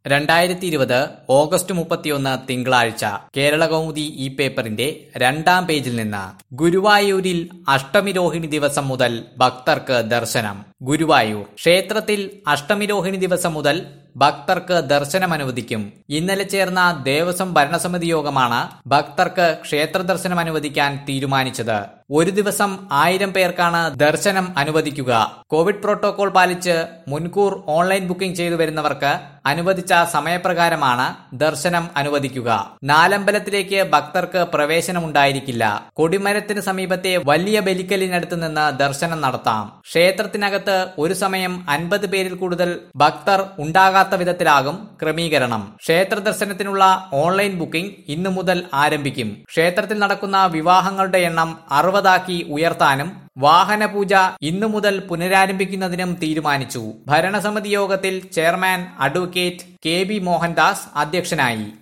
രണ്ടായിരത്തി ഇരുപത് ഓഗസ്റ്റ് മുപ്പത്തിയൊന്ന് തിങ്കളാഴ്ച കേരള കൗമുദി ഈ പേപ്പറിന്റെ രണ്ടാം പേജിൽ നിന്ന് ഗുരുവായൂരിൽ അഷ്ടമിരോഹിണി ദിവസം മുതൽ ഭക്തർക്ക് ദർശനം ഗുരുവായൂർ ക്ഷേത്രത്തിൽ അഷ്ടമിരോഹിണി ദിവസം മുതൽ ഭക്തർക്ക് ദർശനം അനുവദിക്കും ഇന്നലെ ചേർന്ന ദേവസ്വം ഭരണസമിതി യോഗമാണ് ഭക്തർക്ക് ക്ഷേത്ര ദർശനം അനുവദിക്കാൻ തീരുമാനിച്ചത് ഒരു ദിവസം ആയിരം പേർക്കാണ് ദർശനം അനുവദിക്കുക കോവിഡ് പ്രോട്ടോകോൾ പാലിച്ച് മുൻകൂർ ഓൺലൈൻ ബുക്കിംഗ് ചെയ്തു വരുന്നവർക്ക് അനുവദിച്ച സമയപ്രകാരമാണ് ദർശനം അനുവദിക്കുക നാലമ്പലത്തിലേക്ക് ഭക്തർക്ക് പ്രവേശനമുണ്ടായിരിക്കില്ല കൊടിമരത്തിന് സമീപത്തെ വലിയ ബലിക്കലിനടുത്ത് നിന്ന് ദർശനം നടത്താം ക്ഷേത്രത്തിനകത്ത് ഒരു സമയം അൻപത് പേരിൽ കൂടുതൽ ഭക്തർ ഉണ്ടാകാത്ത വിധത്തിലാകും ക്രമീകരണം ക്ഷേത്ര ദർശനത്തിനുള്ള ഓൺലൈൻ ബുക്കിംഗ് ഇന്നു മുതൽ ആരംഭിക്കും ക്ഷേത്രത്തിൽ നടക്കുന്ന വിവാഹങ്ങളുടെ എണ്ണം അറുപതാക്കി ഉയർത്താനും വാഹനപൂജ ഇന്നു മുതൽ പുനരാരംഭിക്കുന്നതിനും തീരുമാനിച്ചു ഭരണസമിതി യോഗത്തിൽ chairman advocate K B Mohandas അധ്യക്ഷനായി